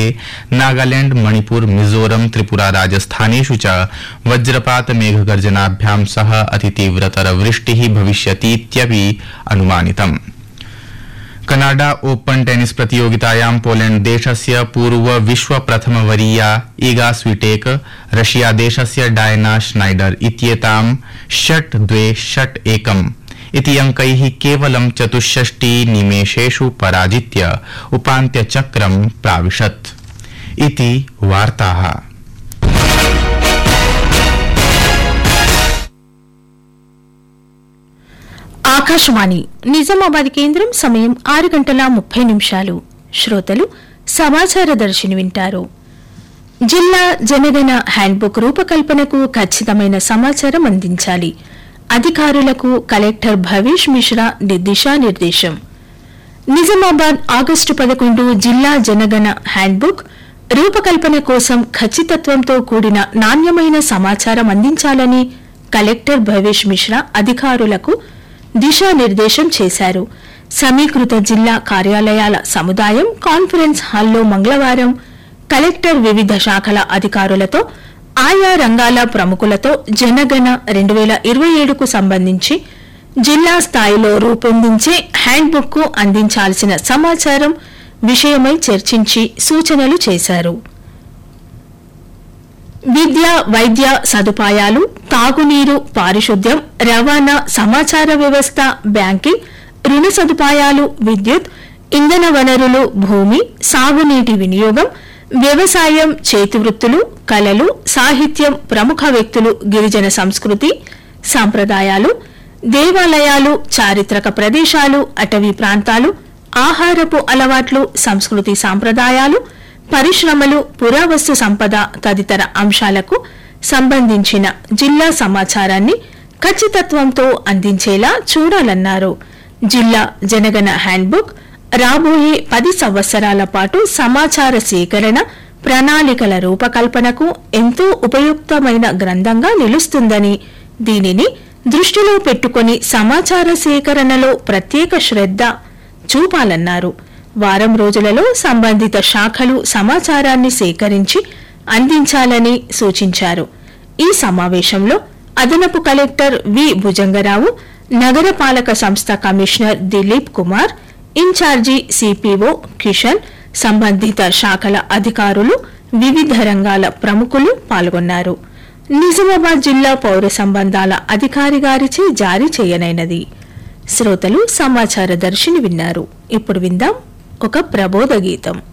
नागालैंड मणिपुर मिजोरम त्रिपुरा राजस्थानेषु च वज्रपात मेघगर्जनाभ्यां सह अतितीव्रतर वृष्टिः भविष्यतीत्यपि अनुमानितम् कनाडा ओपन टेनिस प्रतियोगितायां पोलैंड देशस्य पूर्व विश्व प्रथमवरीया ईगा स्वीटेक रशिया देशस्य डायना श्नाइडर इत्येतां षट् द्वे षट् एकम् इति अङ्कैः केवलं चतुष्षष्टि निमेषेषु पराजित्य उपान्त्यचक्रं प्राविशत् इति वार्ताः ఆకాశవాణి నిజామాబాద్ కేంద్రం సమయం ఆరు గంటల ముప్పై నిమిషాలు శ్రోతలు సమాచార దర్శిని వింటారు జిల్లా జనగణ హ్యాండ్బుక్ రూపకల్పనకు ఖచ్చితమైన సమాచారం అందించాలి అధికారులకు కలెక్టర్ భవేష్ మిశ్రా దిశానిర్దేశం నిజామాబాద్ ఆగస్టు పదకొండు జిల్లా జనగణ హ్యాండ్బుక్ రూపకల్పన కోసం ఖచ్చితత్వంతో కూడిన నాణ్యమైన సమాచారం అందించాలని కలెక్టర్ భవేష్ మిశ్రా అధికారులకు దిశానిర్దేశం చేశారు సమీకృత జిల్లా కార్యాలయాల సముదాయం కాన్ఫరెన్స్ హాల్లో మంగళవారం కలెక్టర్ వివిధ శాఖల అధికారులతో ఆయా రంగాల ప్రముఖులతో జనగణ రెండు వేల ఇరవై ఏడుకు సంబంధించి జిల్లా స్థాయిలో రూపొందించే హ్యాండ్బుక్ కు అందించాల్సిన సమాచారం విషయమై చర్చించి సూచనలు చేశారు విద్య వైద్య సదుపాయాలు తాగునీరు పారిశుద్ధ్యం రవాణా సమాచార వ్యవస్థ బ్యాంకింగ్ రుణ సదుపాయాలు విద్యుత్ ఇంధన వనరులు భూమి సాగునీటి వినియోగం వ్యవసాయం చేతివృత్తులు కళలు సాహిత్యం ప్రముఖ వ్యక్తులు గిరిజన సంస్కృతి సాంప్రదాయాలు దేవాలయాలు చారిత్రక ప్రదేశాలు అటవీ ప్రాంతాలు ఆహారపు అలవాట్లు సంస్కృతి సాంప్రదాయాలు పరిశ్రమలు పురావస్తు సంపద తదితర అంశాలకు సంబంధించిన జిల్లా సమాచారాన్ని ఖచ్చితత్వంతో అందించేలా చూడాలన్నారు జిల్లా జనగణ హ్యాండ్బుక్ రాబోయే పది సంవత్సరాల పాటు సమాచార సేకరణ ప్రణాళికల రూపకల్పనకు ఎంతో ఉపయుక్తమైన గ్రంథంగా నిలుస్తుందని దీనిని దృష్టిలో పెట్టుకుని సమాచార సేకరణలో ప్రత్యేక శ్రద్ధ చూపాలన్నారు వారం రోజులలో సంబంధిత శాఖలు సమాచారాన్ని సేకరించి అందించాలని సూచించారు ఈ సమావేశంలో అదనపు కలెక్టర్ వి భుజంగరావు నగరపాలక సంస్థ commissioner Dilip Kumar incharge CPO Kishan సంబంధిత శాఖల అధికారులు వివిధ రంగాల ప్రముఖులు పాల్గొన్నారు నిజామాబాద్ జిల్లా పౌర సంబంధాల అధికారి గారిచే జారీ చేయనైనది శ్రోతలు సమాచార దర్శిని విన్నారు ఇప్పుడు విందాం ఒక ప్రబోధ గీతం